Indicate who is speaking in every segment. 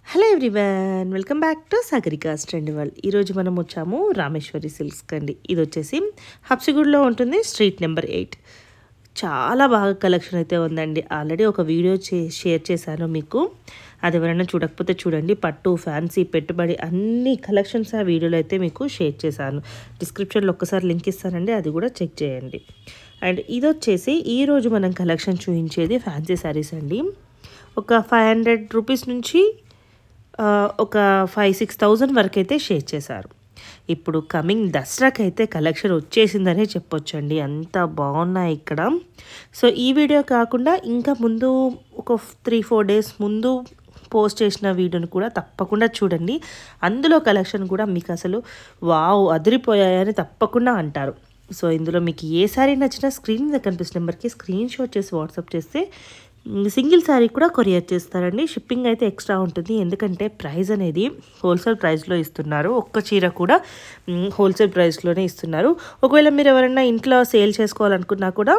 Speaker 1: Hello everyone welcome back to Sagarika trend world ఈరోజు మనం వచ్చాము రామేశ్వరి సిల్క్స్ కండి ఇది వచ్చేసి హబ్సిగూడ్లో ఉంటుంది స్ట్రీట్ నెంబర్ ఎయిట్ చాలా బాగా కలెక్షన్ అయితే ఉందండి ఆల్రెడీ ఒక వీడియో చే షేర్ చేశాను మీకు అది ఎవరైనా చూడకపోతే చూడండి పట్టు ఫ్యాన్సీ పెట్టుబడి అన్ని కలెక్షన్స్ ఆ వీడియోలో అయితే మీకు షేర్ చేశాను డిస్క్రిప్షన్లో ఒక్కసారి లింక్ ఇస్తానండి అది కూడా చెక్ చేయండి అండ్ ఇది వచ్చేసి ఈరోజు మనం కలెక్షన్ చూపించేది ఫ్యాన్సీ శారీస్ అండి ఒక ఫైవ్ హండ్రెడ్ రూపీస్ నుంచి ఆ, ఒక ఫైవ్ సిక్స్ థౌజండ్ వరకు అయితే షేర్ చేశారు ఇప్పుడు కమింగ్ దసరాకి అయితే కలెక్షన్ వచ్చేసిందనే చెప్పొచ్చండి అంత బాగున్నాయి ఇక్కడ సో ఈ వీడియో కాకుండా ఇంకా ముందు ఒక త్రీ ఫోర్ డేస్ ముందు పోస్ట్ చేసిన వీడియోని కూడా తప్పకుండా చూడండి అందులో కలెక్షన్ కూడా మీకు అసలు వావ్ అదిరిపోయాయని తప్పకుండా అంటారు సో ఇందులో మీకు ఏ సారీ నచ్చినా స్క్రీన్ మీద కనిపిస్తున్న నెంబర్కి స్క్రీన్ షాట్ చేసి వాట్సాప్ చేస్తే సింగిల్ శారీ కూడా కొరియర్ చేస్తారండి షిప్పింగ్ అయితే ఎక్స్ట్రా ఉంటుంది ఎందుకంటే ప్రైస్ అనేది హోల్సేల్ ప్రైస్లో ఇస్తున్నారు ఒక్క చీర కూడా మ్, హోల్సేల్ ప్రైస్లోనే ఇస్తున్నారు ఒకవేళ మీరు ఎవరైనా ఇంట్లో సేల్ చేసుకోవాలనుకున్నా కూడా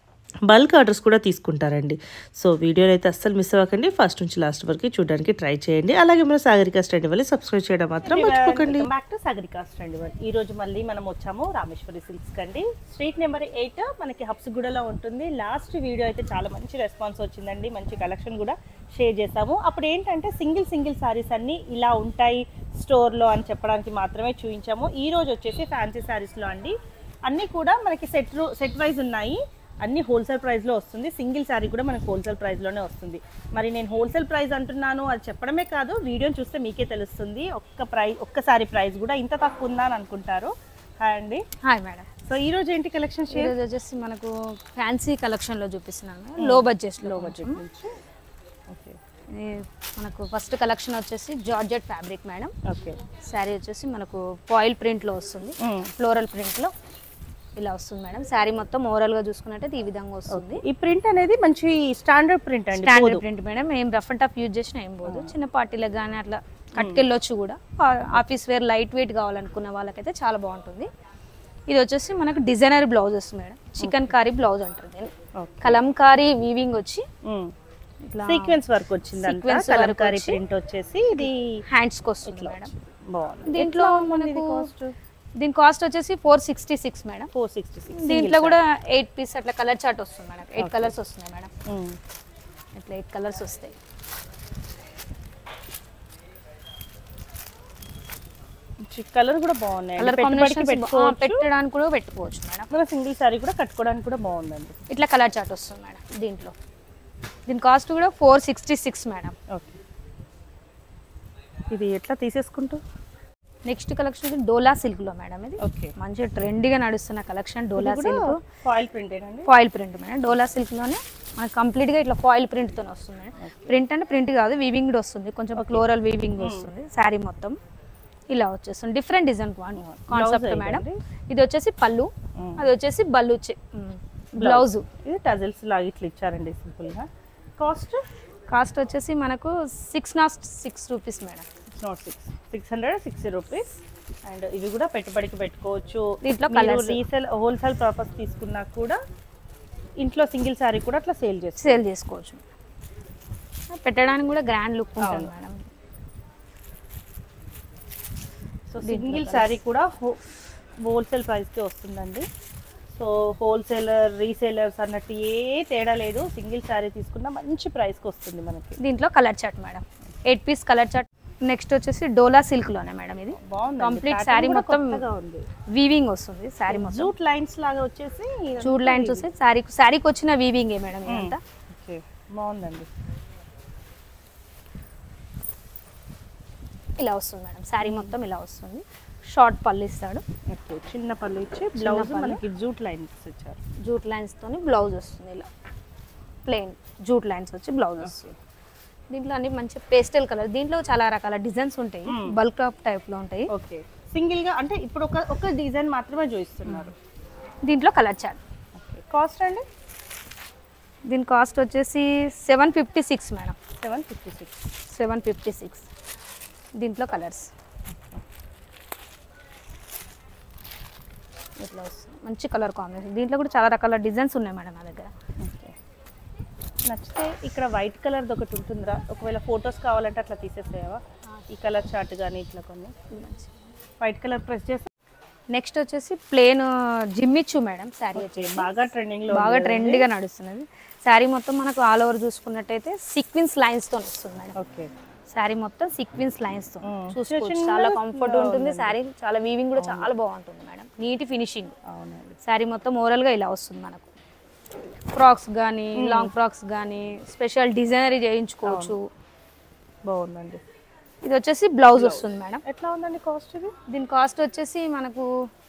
Speaker 1: బల్క్ ఆర్డర్స్ కూడా తీసుకుంటారండి సో వీడియోని అయితే అస్సలు మిస్ అవ్వకండి ఫస్ట్ నుంచి లాస్ట్ వరకు చూడడానికి ట్రై చేయండి అలాగే మన సాగరికా స్టడీ వల్ల సబ్స్క్రైబ్ చేయడం మాత్రం మర్చిపోకండి
Speaker 2: బ్యాక్ టు సాగరికా స్టాండ్ ఈ రోజు మళ్ళీ మనం వచ్చాము రామేశ్వరి సిల్క్స్ కండి స్ట్రీట్ నెంబర్ ఎయిట్ మనకి హబ్సిగూడలో ఉంటుంది లాస్ట్ వీడియో అయితే చాలా మంచి రెస్పాన్స్ వచ్చిందండి మంచి కలెక్షన్ కూడా షేర్ చేసాము అప్పుడు ఏంటంటే సింగిల్ సింగిల్ సారీస్ అన్ని ఇలా ఉంటాయి స్టోర్లో అని చెప్పడానికి మాత్రమే చూపించాము ఈ రోజు వచ్చేసి ఫ్యాన్సీ సారీస్లో అండి అన్నీ కూడా మనకి సెట్ సెట్ వైజ్ ఉన్నాయి అన్ని హోల్సేల్ ప్రైస్లో వస్తుంది సింగిల్ శారీ కూడా మనకి హోల్సేల్ ప్రైస్లోనే వస్తుంది మరి నేను హోల్సేల్ ప్రైస్ అంటున్నాను అది చెప్పడమే కాదు వీడియోని చూస్తే మీకే తెలుస్తుంది ఒక్క ప్రైస్ ఒక్కసారి ప్రైస్ కూడా ఇంత తక్కువ ఉందా అని అనుకుంటారు హాయ్ అండి
Speaker 3: హాయ్ మేడం
Speaker 2: సో ఈ రోజు ఏంటి కలెక్షన్ షేర్
Speaker 3: ఈరోజు వచ్చేసి మనకు ఫ్యాన్సీ కలెక్షన్లో చూపిస్తున్నాను లో బడ్జెట్ లో బడ్జెట్
Speaker 2: నుంచి ఓకే
Speaker 3: మనకు ఫస్ట్ కలెక్షన్ వచ్చేసి georgette fabric madam
Speaker 2: okay
Speaker 3: sari వచ్చేసి మనకు ఫాయిల్ ప్రింట్లో వస్తుంది ఫ్లోరల్ ప్రింట్లో ఇలా వస్తుంది మేడం శారీ మొత్తం ఓవరాల్గా చూసుకున్నట్టయితే ఈ విధంగా వస్తుంది
Speaker 2: ఈ ప్రింట్ అనేది మంచి స్టాండర్డ్ ప్రింట్ అండి
Speaker 3: స్టాండర్డ్
Speaker 2: పోదు.
Speaker 3: ప్రింట్ మేడం ఏం రఫ్ అండ్ టఫ్ యూజ్ చేసినా ఏం పోదు చిన్న పార్టీలకు కానీ అట్లా కట్టుకెళ్ళొచ్చు కూడా ఆఫీస్ వేర్ లైట్ వెయిట్ కావాలనుకున్న వాళ్ళకైతే చాలా బాగుంటుంది ఇది వచ్చేసి మనకు డిజైనర్ బ్లౌజ్ వస్తుంది మేడం చికెన్ కారీ బ్లౌజ్ అంటారు దీన్ని
Speaker 2: Okay.
Speaker 3: కలంకారీ వీవింగ్ వచ్చి
Speaker 2: మ్మ్.
Speaker 3: ఇట్లా
Speaker 2: సీక్వెన్స్ వర్క్ వచ్చింది
Speaker 3: Sequence work
Speaker 2: కలంకారీ
Speaker 3: వచ్చి-
Speaker 2: ప్రింట్ వచ్చేసి ఇది
Speaker 3: హ్యాండ్స్కి వస్తుంది మేడం
Speaker 2: బాగుంది
Speaker 3: దీంట్లో మనకు
Speaker 2: కాస్ట్
Speaker 3: దీని కాస్ట్ వచ్చేసి four sixty six madam
Speaker 2: four sixty six
Speaker 3: దీంట్లో కూడా ఎయిట్ పీస్ అట్లా కలర్ చార్ట్ వస్తుంది మేడం ఎయిట్ కలర్స్ వస్తున్నాయి మేడం ఇట్లా ఎయిట్ కలర్స్ వస్తాయి
Speaker 2: కలర్ కూడా బాగున్నాయి
Speaker 3: కలర్
Speaker 2: పెట్టుబడికి
Speaker 3: కాంబినేషన్
Speaker 2: పెట్టుకోవచ్చు
Speaker 3: పెట్టడానికి కూడా పెట్టుకోవచ్చు మేడం
Speaker 2: మన సింగిల్ సారీ కూడా కట్టుకోవడానికి కూడా బాగుందండి
Speaker 3: ఇట్లా కలర్ చార్ట్ వస్తుంది మేడం దీంట్లో దీని కాస్ట్ కూడా four sixty six madam
Speaker 2: okay ఇది ఎట్లా తీసేసుకుంటూ
Speaker 3: నెక్స్ట్ కలెక్షన్ డోలా సిల్క్ లో మేడం ఇది
Speaker 2: ఓకే
Speaker 3: మంచిగా ట్రెండీగా నడుస్తున్న collection Dola silk
Speaker 2: foil print ఏనండి
Speaker 3: foil print madam Dola silk లోనే మనకి కంప్లీట్ గా ఇట్లా ఫాయిల్ ప్రింట్ తోనే వస్తుంది మేడం ప్రింట్ అంటే ప్రింట్ కాదు వీవింగ్ కూడా వస్తుంది కొంచెం ఫ్లోరల్ వీవింగ్ వస్తుంది శారీ మొత్తం ఇలా వచ్చేస్తుంది డిఫరెంట్ డిజైన్ కాన్సెప్ట్
Speaker 2: అయితే
Speaker 3: మేడం
Speaker 2: అండి?
Speaker 3: ఇది వచ్చేసి పళ్ళు
Speaker 2: Mm.
Speaker 3: అది వచ్చేసి బల్లు బ్లౌజ్
Speaker 2: ఇది టజల్స్ లాగా ఇట్లా ఇచ్చారండి సింపుల్ గా కాస్ట్
Speaker 3: కాస్ట్ వచ్చేసి మనకు six naught six rupees madam
Speaker 2: six naught six six hundred sixty rupees and ఇవి కూడా పెట్టుబడికి పెట్టుకోవచ్చు
Speaker 3: దీంట్లో
Speaker 2: మీరు
Speaker 3: colours.
Speaker 2: రీసేల్ హోల్సేల్ పర్పస్ తీసుకున్నా కూడా ఇంట్లో సింగిల్ సారీ కూడా అట్లా సేల్ చేస్తారు
Speaker 3: సేల్ చేసుకోవచ్చు పెట్టడానికి కూడా గ్రాండ్ లుక్ ఉంటుంది
Speaker 2: అవును.
Speaker 3: మేడం
Speaker 2: సో సింగిల్ శారీ కూడా హో హోల్సేల్ ప్రైస్కి వస్తుందండి సో హోల్సేలర్ రీసేలర్స్ అన్నట్టు ఏ తేడా లేదు సింగిల్ శారీ తీసుకున్న మంచి ప్రైస్కి వస్తుంది మనకి
Speaker 3: దీంట్లో colour chart madam eight piece colour chart next వచ్చేసి డోలా సిల్క్ లోనే మేడం ఇది
Speaker 2: బాగుంది
Speaker 3: Complete saree మొత్తం
Speaker 2: ఉంది
Speaker 3: వీవింగ్ వస్తుంది శారీ మొత్తం
Speaker 2: జూట్ లైన్స్ లాగా వచ్చేసి
Speaker 3: చూడ్ లైన్స్ వస్తే శారీ శారీకి వచ్చిన వీవింగ్ ఏ మేడం ఇదంతా
Speaker 2: ఓకే బాగుందండి
Speaker 3: ఇలా వస్తుంది మేడం శారీ మొత్తం ఇలా వస్తుంది షార్ట్ పళ్ళు ఇస్తాడు
Speaker 2: ఓకే చిన్న పళ్ళు ఇచ్చి బ్లౌజ్
Speaker 3: పళ్ళు.
Speaker 2: మనకి జూట్ లైన్స్ ఇచ్చారు
Speaker 3: జూట్ లైన్స్ తోని బ్లౌజ్ వస్తుంది ఇలా ప్లెయిన్ జూట్ లైన్స్ వచ్చి బ్లౌజ్ వస్తుంది దీంట్లో అన్ని మంచి పేస్టల్ కలర్ దీంట్లో చాలా రకాల డిజైన్స్ ఉంటాయి బల్క్ టాప్ టైప్ లో ఉంటాయి
Speaker 2: ఓకే సింగిల్ గా అంటే ఇప్పుడు ఒక ఒక డిజైన్ మాత్రమే చూపిస్తున్నారు
Speaker 3: దీంట్లో కలర్ చార్ట్
Speaker 2: ఓకే కాస్ట్ అండి
Speaker 3: దీని కాస్ట్ వచ్చేసి seven fifty six madam
Speaker 2: seven fifty six
Speaker 3: seven fifty six దీంట్లో కలర్స్ ఇట్లా వస్తుంది మంచి కలర్ కాంబినేషన్ దీంట్లో కూడా చాలా రకాల డిజైన్స్ ఉన్నాయి మేడం నా దగ్గర
Speaker 2: ఓకే నచ్చితే ఇక్కడ వైట్ కలర్ది ఒకటి ఉంటుందిరా ఒకవేళ ఫొటోస్ కావాలంటే అట్లా తీసేసేవా ఈ కలర్ చార్ట్ కానీ ఇట్లా కొన్ని వైట్ కలర్ ప్రెస్ చేస్తే
Speaker 3: నెక్స్ట్ వచ్చేసి plain Jimmy Choo madam sari
Speaker 2: okay,
Speaker 3: వచ్చేసి
Speaker 2: బాగా ట్రెండింగ్ లో
Speaker 3: బాగా ట్రెండ్గా నడుస్తున్నది శారీ మొత్తం మనకు ఆల్ ఓవర్ చూసుకున్నట్టయితే సీక్వెన్స్ లైన్స్ తో వస్తుంది మేడం
Speaker 2: ఓకే
Speaker 3: శారీ మొత్తం సీక్వెన్స్ లైన్స్ తో
Speaker 2: మ్మ్.
Speaker 3: చూసుకోవచ్చు
Speaker 2: చిన్న
Speaker 3: చాలా
Speaker 2: చిన్నగా
Speaker 3: కంఫర్ట్ ఉంటుంది శారీ చాలా వీవింగ్ కూడా చాలా బాగుంటుంది మేడం నీట్ ఫినిషింగ్
Speaker 2: అవునండి
Speaker 3: శారీ మొత్తం ఓవరాల్ గా ఇలా వస్తుంది మనకు ఫ్రాక్స్ కానీ లాంగ్ ఫ్రాక్స్ కానీ స్పెషల్ డిజైనరీ చేయించుకోవచ్చు
Speaker 2: బాగుందండి
Speaker 3: ఇది వచ్చేసి బ్లౌజ్ వస్తుంది మేడం
Speaker 2: ఎట్లా ఉందండి కాస్ట్ ఇది
Speaker 3: దీని కాస్ట్ వచ్చేసి మనకు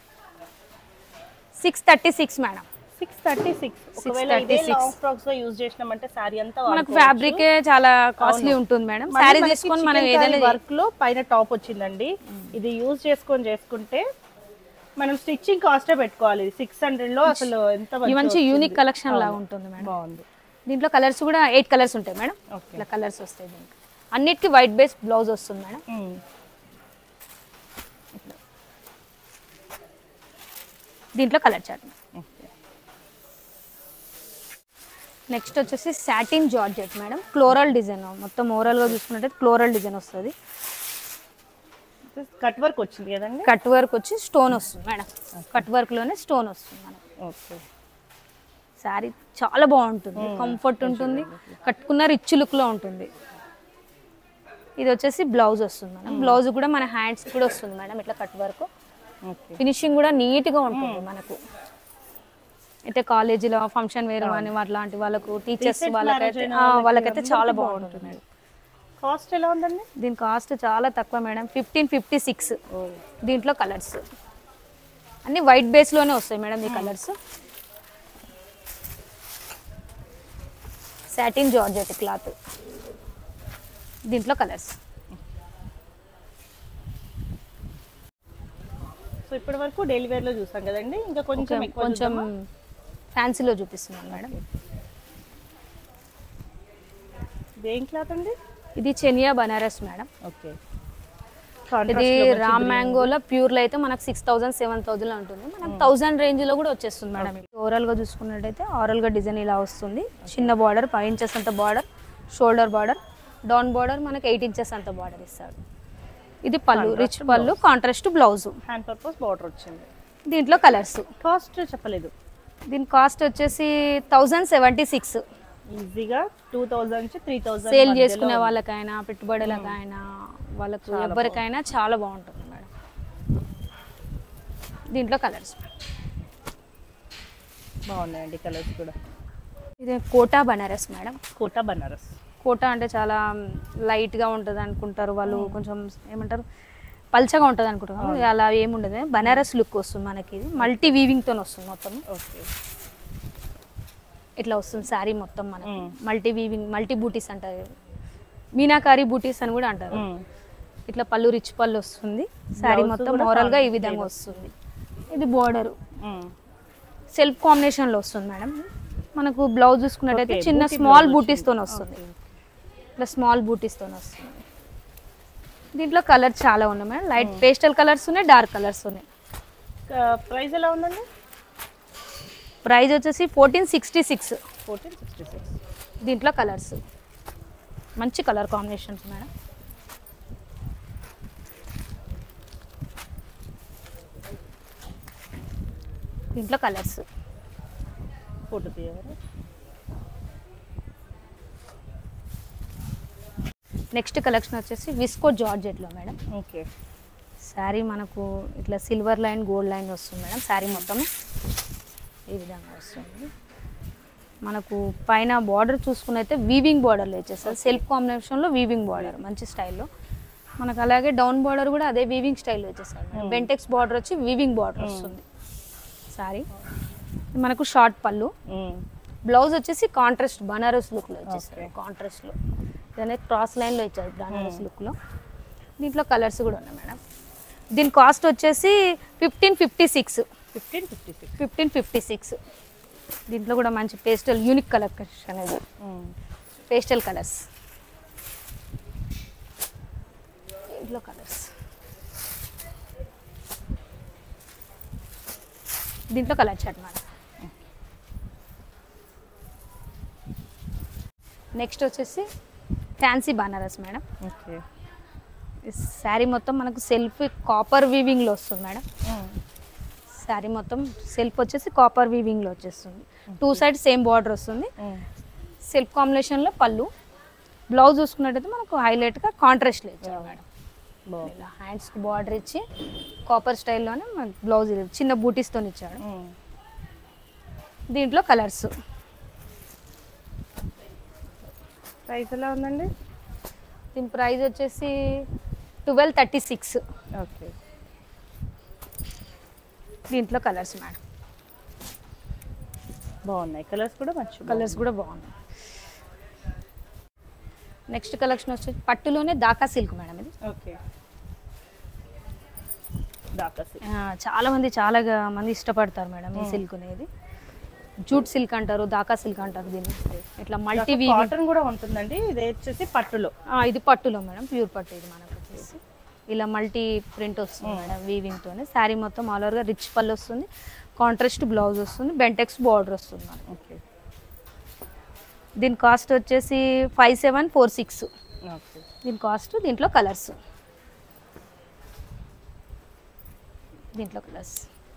Speaker 3: six thirty six madam
Speaker 2: six thirty six ఒకవేళ ఇదే
Speaker 3: 636.
Speaker 2: లాంగ్ ఫ్రాక్స్ గా యూజ్ చేసినామంటే సారీ అంతా
Speaker 3: మనకు ఫ్యాబ్రిక్ చాలా కాస్ట్లీ ఉంటుంది మేడం శారీ తీసుకొని మనం ఏదైనా
Speaker 2: వర్క్ లో పైన టాప్ వచ్చిందండి ఇది యూజ్ చేసుకొని చేసుకుంటే మనం స్టిచ్చింగ్ కాస్టే పెట్టుకోవాలి సిక్స్ హండ్రెడ్ లో అసలు ఎంత
Speaker 3: ఈ
Speaker 2: మంచిగా
Speaker 3: మంచి యూనిక్
Speaker 2: వస్తుంది.
Speaker 3: కలెక్షన్ లాగా ఉంటుంది మేడం
Speaker 2: బాగుంది
Speaker 3: దీంట్లో కలర్స్ కూడా ఎయిట్ కలర్స్ ఉంటాయి మేడం
Speaker 2: ఓకే
Speaker 3: ఇట్లా కలర్స్ వస్తాయి దీనికి అన్నిటికీ వైట్ బేస్ బ్లౌజ్ వస్తుంది మేడం దీంట్లో కలర్ చార్ట్ నెక్స్ట్ వచ్చేసి satin georgette madam floral design మొత్తం ఓవరాల్ గా చూసుకున్నట్టయితే ఫ్లోరల్ డిజైన్ వస్తుంది
Speaker 2: కట్ వర్క్ వచ్చింది కదండి
Speaker 3: కట్ వర్క్ వచ్చి స్టోన్ వస్తుంది మేడం కట్ వర్క్ లోనే స్టోన్ వస్తుంది మనకు
Speaker 2: ఓకే
Speaker 3: శారీ చాలా బాగుంటుంది కంఫర్ట్ ఉంటుంది కట్టుకున్న రిచ్ లుక్ లో ఉంటుంది ఇది వచ్చేసి బ్లౌజ్ వస్తుంది మేడం బ్లౌజ్ కూడా మన హ్యాండ్స్ కూడా వస్తుంది మేడం ఇట్లా కట్ వర్క్
Speaker 2: ఓకే
Speaker 3: ఫినిషింగ్ కూడా నీట్ గా ఉంటుంది మనకు అయితే కాలేజీలో ఫంక్షన్ వేరు కానీ అట్లాంటి వాళ్ళకు టీచర్స్
Speaker 2: Recent
Speaker 3: వాళ్ళకైతే
Speaker 2: marriage అయిన
Speaker 3: ఆ,
Speaker 2: వాళ్ళకి
Speaker 3: వాళ్ళకైతే చాలా
Speaker 2: అందరికీ
Speaker 3: బాగుంటుంది మేడం
Speaker 2: కాస్ట్ ఎలా ఉందండి
Speaker 3: దీని కాస్ట్ చాలా తక్కువ మేడం ఫిఫ్టీన్ ఫిఫ్టీ సిక్స్ దీంట్లో కలర్స్ అన్ని వైట్ బేస్ లోనే వస్తాయి మేడం ఈ కలర్స్ సాటిన్ జార్జెట్ క్లాత్ దీంట్లో కలర్స్
Speaker 2: సో ఇప్పటి వరకు డైలీ వేర్ లో చూసాం కదండి ఇంకా కొంచెం ఎక్కువ
Speaker 3: కొంచెం
Speaker 2: చూద్దామా?
Speaker 3: ఫ్యాన్సీలో చూపిస్తున్నాను మేడం
Speaker 2: ఇది ఏం క్లాత్ అండి
Speaker 3: ఇది చెనియా బనారస్ మేడం
Speaker 2: ఓకే
Speaker 3: ఇది రామ్ మ్యాంగోలో ప్యూర్లో అయితే మనకు సిక్స్ థౌసండ్ సెవెన్ థౌసండ్ ఉంటుంది మనకు థౌసండ్ రేంజ్ లో కూడా వచ్చేస్తుంది మేడం ఓవరాల్ గా చూసుకున్నట్టయితే ఓవరాల్ గా డిజైన్ ఇలా వస్తుంది చిన్న బార్డర్ ఫైవ్ ఇంచెస్ అంత border shoulder border down border మనకి ఎయిట్ ఇంచెస్ అంత బార్డర్ ఇస్తాడు ఇది pallu rich pallu contrast blouse
Speaker 2: hand purpose border వచ్చింది
Speaker 3: దీంట్లో కలర్స్
Speaker 2: కాస్ట్ చెప్పలేదు
Speaker 3: దీని కాస్ట్ వచ్చేసి థౌజండ్ సెవెంటీ సిక్స్
Speaker 2: ఈజీగా టూ థౌజండ్ నుంచి త్రీ థౌజండ్
Speaker 3: సేల్ చేసుకునే వాళ్ళకైనా పెట్టుబడులకైనా వాళ్ళకు ఎవరికైనా చాలా బాగుంటుంది మేడం దీంట్లో కలర్స్
Speaker 2: బాగున్నాయండి కలర్స్ కూడా
Speaker 3: ఇది కోటా బనారస్ మేడం
Speaker 2: కోటా బనారస్
Speaker 3: కోటా అంటే చాలా లైట్ గా ఉంటుంది అనుకుంటారు వాళ్ళు కొంచెం ఏమంటారు పల్చగా ఉంటుంది అనుకుంటారు అలా ఏముండదు బనారస్ లుక్ వస్తుంది మనకి ఇది మల్టీ వీవింగ్ తో వస్తుంది మొత్తం
Speaker 2: ఓకే
Speaker 3: ఇట్లా వస్తుంది శారీ మొత్తం మనకి మల్టీ వీవింగ్ మల్టీ బూటీస్ అంటారు మీనాకారి బూటీస్ అని కూడా అంటారు ఇట్లా పళ్ళు రిచ్ పళ్ళు వస్తుంది శారీ
Speaker 2: Blouse
Speaker 3: మొత్తం
Speaker 2: కూడా
Speaker 3: ఓవరాల్ గా ఈ
Speaker 2: కాంట్రాస్ట్
Speaker 3: విధంగా వస్తుంది ఇది బోర్డర్ సెల్ఫ్ కాంబినేషన్ లో వస్తుంది మేడం మనకు బ్లౌజ్ చూసుకున్నట్టయితే
Speaker 2: Okay,
Speaker 3: చిన్న
Speaker 2: booty
Speaker 3: స్మాల్
Speaker 2: blouse
Speaker 3: బూటీస్ తో వస్తుంది ఇట్లా స్మాల్ బూటీస్ తో వస్తుంది దీంట్లో కలర్ చాలా ఉన్నాయి మేడం లైట్ పేస్టల్ కలర్స్ ఉన్నాయి డార్క్ కలర్స్ ఉన్నాయి
Speaker 2: ప్రైస్ ఎలా ఉందండి
Speaker 3: ప్రైస్ వచ్చేసి fourteen sixty six
Speaker 2: fourteen sixty six
Speaker 3: దీంట్లో కలర్స్ మంచి కలర్ కాంబినేషన్స్ మేడం దీంట్లో కలర్స్
Speaker 2: ఫోటో తీయాలి
Speaker 3: నెక్స్ట్ కలెక్షన్ వచ్చేసి విస్కో జార్జెట్లో మేడం
Speaker 2: ఓకే
Speaker 3: శారీ మనకు ఇట్లా సిల్వర్ లైన్ గోల్డ్ లైన్ వస్తుంది మేడం శారీ మొత్తం ఈ విధంగా వస్తుంది మనకు పైన బార్డర్ చూసుకున్నైతే వీవింగ్ బార్డర్లో వచ్చేస్తుంది సెల్ఫ్ కాంబినేషన్లో వీవింగ్ బార్డర్ మంచి స్టైల్లో మనకు అలాగే డౌన్ బార్డర్ కూడా అదే వీవింగ్ స్టైల్లో వచ్చేస్తుంది బెంటెక్స్ బార్డర్ వచ్చి వీవింగ్ బార్డర్ వస్తుంది శారీ మనకు షార్ట్ పళ్ళు బ్లౌజ్ వచ్చేసి కాంట్రాస్ట్ బనారస్ లుక్లో వచ్చేస్తుంది కాంట్రాస్ట్లో ఇదనే క్రాస్ లైన్లో ఇచ్చారు బనారస్ లుక్లో దీంట్లో కలర్స్ కూడా ఉన్నాయి మేడం దీని కాస్ట్ వచ్చేసి fifteen fifty six
Speaker 2: fifteen fifty six
Speaker 3: fifteen fifty six దీంట్లో కూడా మంచి పేస్టల్ యూనిక్ కలర్ అనేది పేస్టల్ కలర్స్ దీంట్లో కలర్స్ దీంట్లో కలర్ చాట్ మేడం నెక్స్ట్ వచ్చేసి fancy Banaras madam
Speaker 2: okay
Speaker 3: sari మొత్తం మనకు సెల్ఫ్ కాపర్ వీవింగ్లో వస్తుంది మేడం శారీ మొత్తం సెల్ఫ్ వచ్చేసి కాపర్ వీవింగ్లో వచ్చేస్తుంది టూ సైడ్ సేమ్ బార్డర్ వస్తుంది సెల్ఫ్ కాంబినేషన్లో పళ్ళు బ్లౌజ్ చూసుకున్నట్టయితే మనకు హైలైట్గా కాంట్రాస్ట్లో ఇచ్చారు మేడం
Speaker 2: బాగుంది
Speaker 3: ఇలా హ్యాండ్స్కి బార్డర్ ఇచ్చి కాపర్ స్టైల్లోనే మనకు బ్లౌజ్ ఇది చిన్న బూటీస్తో ఇచ్చాడు దీంట్లో కలర్స్
Speaker 2: ప్రైస్ ఎలా ఉందండి
Speaker 3: దీని ప్రైస్ వచ్చేసి ట్వెల్వ్ థర్టీ సిక్స్
Speaker 2: ఓకే
Speaker 3: దీంట్లో కలర్స్ మేడం
Speaker 2: బాగున్నాయి కలర్స్ కూడా మంచి
Speaker 3: కలర్స్ కూడా బాగున్నాయి నెక్స్ట్ కలెక్షన్ వచ్చేసి పట్టులోనే దాకా సిల్క్ మేడం ఇది
Speaker 2: ఓకే దాకా
Speaker 3: ఆ, చాలా మంది చాలా గా- మంది ఇష్టపడతారు మేడం ఈ సిల్క్ అనేది జూట్ సిల్క్ అంటారు దాకా సిల్క్ అంటారు దీన్ని ఇట్లా మల్టీ
Speaker 2: కాటన్ కూడా ఉంటుందండి ఇది వచ్చేసి పట్టులో
Speaker 3: ఇది పట్టులో మేడం ప్యూర్ పట్టు ఇది మనకు వచ్చేసి ఇలా మల్టీ ప్రింట్ వస్తుంది మేడం వీవింగ్ తోనే శారీ మొత్తం ఆల్ ఓవర్గా రిచ్ పళ్ళు వస్తుంది కాంట్రాస్ట్ బ్లౌజ్ వస్తుంది బెంటెక్స్ బార్డర్ వస్తుంది మనకు
Speaker 2: ఓకే
Speaker 3: దీని కాస్ట్ వచ్చేసి five seven four six
Speaker 2: okay
Speaker 3: దీని కాస్ట్ దీంట్లో కలర్స్ దీంట్లో కలర్స్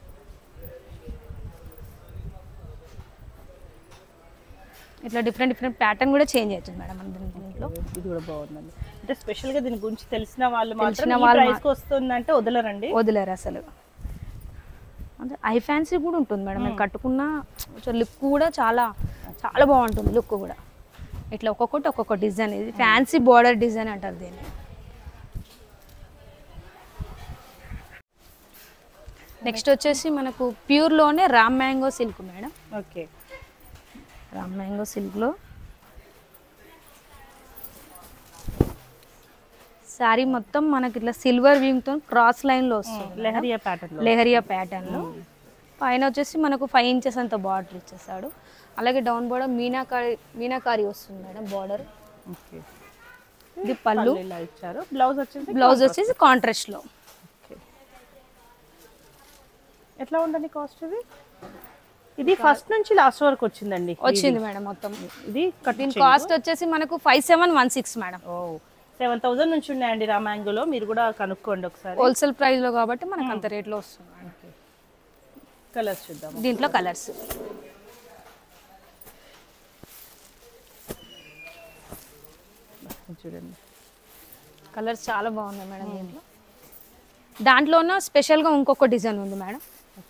Speaker 3: ఇట్లా డిఫరెంట్ డిఫరెంట్ ప్యాటర్న్ కూడా చేంజ్ అవుతుంది మేడం మన దీని- దీంట్లో
Speaker 2: ఇది కూడా బాగుందండి అంటే స్పెషల్ గా దీని గురించి తెలిసిన వాళ్ళు మాత్రం
Speaker 3: తెలిసిన
Speaker 2: ఈ
Speaker 3: వాళ్ళు
Speaker 2: ప్రైస్ కి వస్తుందంటే వదలరండి
Speaker 3: వదిలేరు అసలు అంటే ఐ ఫ్యాన్సీ కూడా ఉంటుంది మేడం మీరు కట్టుకున్న కొంచెం లుక్ కూడా చాలా చాలా బాగుంటుంది లుక్ కూడా ఇట్లా ఒక్కొక్కటి ఒక్కొక్క డిజైన్ ఇది ఫ్యాన్సీ బార్డర్ డిజైన్ అంటారు దీన్ని నెక్స్ట్ వచ్చేసి మనకు ప్యూర్లోనే raw mango silk madam
Speaker 2: okay
Speaker 3: raw mango సిల్క్లో శారీ మొత్తం మనకి ఇట్లా సిల్వర్ తో క్రాస్ లైన్లో వస్తుంది
Speaker 2: లెహరియా ప్యాటర్న్ లో
Speaker 3: లెహరియా ప్యాటర్న్లో పైన వచ్చేసి మనకు ఫైవ్ ఇంచెస్ అంత బార్డర్ ఇచ్చేసాడు అలాగే డౌన్ బార్డర్ మీనాకారి మీనాకారి వస్తుంది మేడం బార్డర్
Speaker 2: ఓకే
Speaker 3: ఇది పళ్ళు
Speaker 2: ఇలా ఇచ్చారు బ్లౌజ్ వచ్చేసి
Speaker 3: బ్లౌజ్ వచ్చేసి కాంట్రాస్ట్లో
Speaker 2: ఓకే ఎట్లా ఉందండి కాస్ట్ ఇది ఇది ఫస్ట్ నుంచి లాస్ట్ వరకు వచ్చిందండి
Speaker 3: వచ్చింది మేడం మొత్తం
Speaker 2: ఇది కట్
Speaker 3: దీని కాస్ట్ వచ్చేసి మనకు five seven one six madam
Speaker 2: ఓ సెవెన్ థౌసండ్ నుంచి ఉన్నాయండి రా మ్యాంగోలో మీరు కూడా కనుక్కోండి ఒకసారి
Speaker 3: హోల్సేల్ ప్రైస్లో కాబట్టి మనకు అంత రేట్లో వస్తుంది మేడం
Speaker 2: కలర్స్ చూద్దాం
Speaker 3: దీంట్లో కలర్స్
Speaker 2: చూడండి
Speaker 3: కలర్స్ చాలా బాగున్నాయి మేడం దీంట్లో దాంట్లోనే స్పెషల్గా ఇంకొక డిజైన్ ఉంది మేడం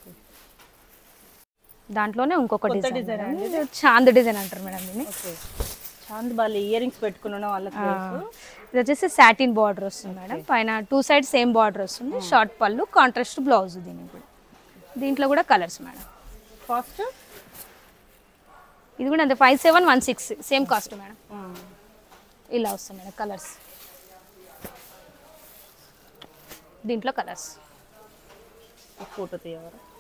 Speaker 3: దాంట్లోనే ఇంకొక
Speaker 2: కొత్త
Speaker 3: డిజైన్
Speaker 2: design
Speaker 3: ఇది చాంద్ డిజైన్ అంటారు మేడం దీన్ని
Speaker 2: okay Chand Bali ear rings పెట్టుకుని ఉన్న వాళ్ళకి
Speaker 3: ఆ,
Speaker 2: తెలుసు.
Speaker 3: ఇది వచ్చేసి సాటిన్ బార్డర్ వస్తుంది మేడం పైన టూ సైడ్ సేమ్ బార్డర్ వస్తుంది షార్ట్ పళ్ళు కాంట్రాస్ట్ బ్లౌజ్ దీనికి కూడా దీంట్లో కూడా కలర్స్ మేడం
Speaker 2: కాస్ట్
Speaker 3: ఇది కూడా అంతే five seven one six same cost madam ఇలా వస్తుంది మేడం కలర్స్ దీంట్లో కలర్స్
Speaker 2: ఫోటో తీయవరా